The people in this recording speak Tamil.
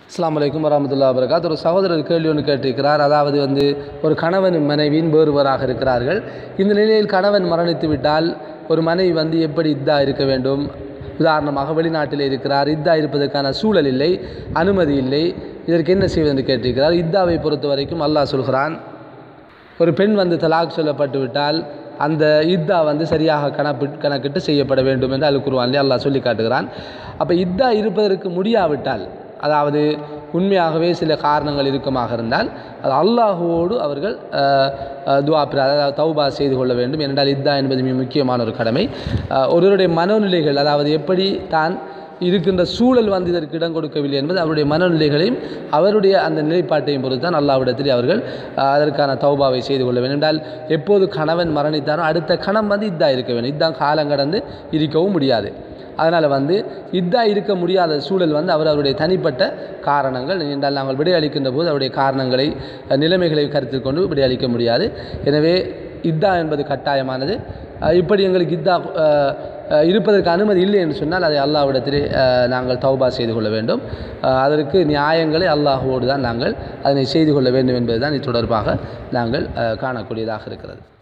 அஸ்ஸலாமு அலைக்கும் வரமத்துல்லா வரகாத் ஒரு சகோதரர் கேள்வி ஒன்று கேட்டிருக்கிறார் அதாவது வந்து ஒரு கணவனும் மனைவியும் வேறுவராக இருக்கிறார்கள் இந்த நிலையில் கணவன் மரணித்து விட்டால் ஒரு மனைவி வந்து எப்படி இத்தா இருக்க வேண்டும் உதாரணமாக வெளிநாட்டில் இருக்கிறார் இத்தா இருப்பதற்கான சூழல் இல்லை அனுமதி இல்லை இதற்கு என்ன செய்வது என்று கேட்டிருக்கிறார் இத்தாவை பொறுத்த வரைக்கும் அல்லாஹ் சொல்கிறான் ஒரு பெண் வந்து தலாக் சொல்லப்பட்டு விட்டால் அந்த இத்தா வந்து சரியாக கணக்கு கணக்கிட்டு செய்யப்பட வேண்டும் என்று அல் குருவான்லே அல்லாஹ் சொல்லி காட்டுகிறான் அப்போ இத்தா இருப்பதற்கு முடியாவிட்டால் அதாவது உண்மையாகவே சில காரணங்கள் இருக்குமாக இருந்தால் அது அல்லாஹுவோடு அவர்கள் அஹ், அஹ், துஆ பிர அதாவது தௌபா செய்து கொள்ள வேண்டும் ஏனென்றால் இத்தா என்பது மிக முக்கியமான ஒரு கடமை அஹ், ஒருவருடைய மனோநிலைகள் அதாவது எப்படி தான் இருக்கின்ற சூழல் வந்து இதற்கு இடம் கொடுக்கவில்லை என்பது அவருடைய மனநிலைகளையும் அவருடைய அந்த நிலைப்பாட்டையும் பொறுத்து தான் அல்லாவிடத்தில் அவர்கள் அஹ், அதற்கான தௌபாவை செய்து கொள்ள வேண்டும் என்றால் எப்போது கணவன் மரணித்தாரோ அடுத்த கணம் வந்து இத்தா இருக்க வேண்டும் இதான் காலம் கடந்து இருக்கவும் முடியாது அதனால் வந்து இத்தா இருக்க முடியாத சூழல் வந்து அவர் அவருடைய தனிப்பட்ட காரணங்கள் என்றால் நாங்கள் விடையளிக்கின்ற போது அவருடைய காரணங்களை அஹ், நிலைமைகளை கருத்தில் கொண்டு விடையளிக்க முடியாது எனவே இத்தா என்பது கட்டாயமானது அஹ், இப்படி எங்களுக்கு இத்தா அஹ், அஹ், இருப்பதற்கு அனுமதி இல்லை என்று சொன்னால் அதை அல்லாஹ்விடத்திலே அஹ், நாங்கள் தௌபா செய்து கொள்ள வேண்டும் அஹ், அதற்கு நியாயங்களை அல்லாஹுவோடு தான் நாங்கள் அதனை செய்து கொள்ள வேண்டும் என்பதுதான் இது தொடர்பாக நாங்கள் அஹ், காணக்கூடியதாக இருக்கிறது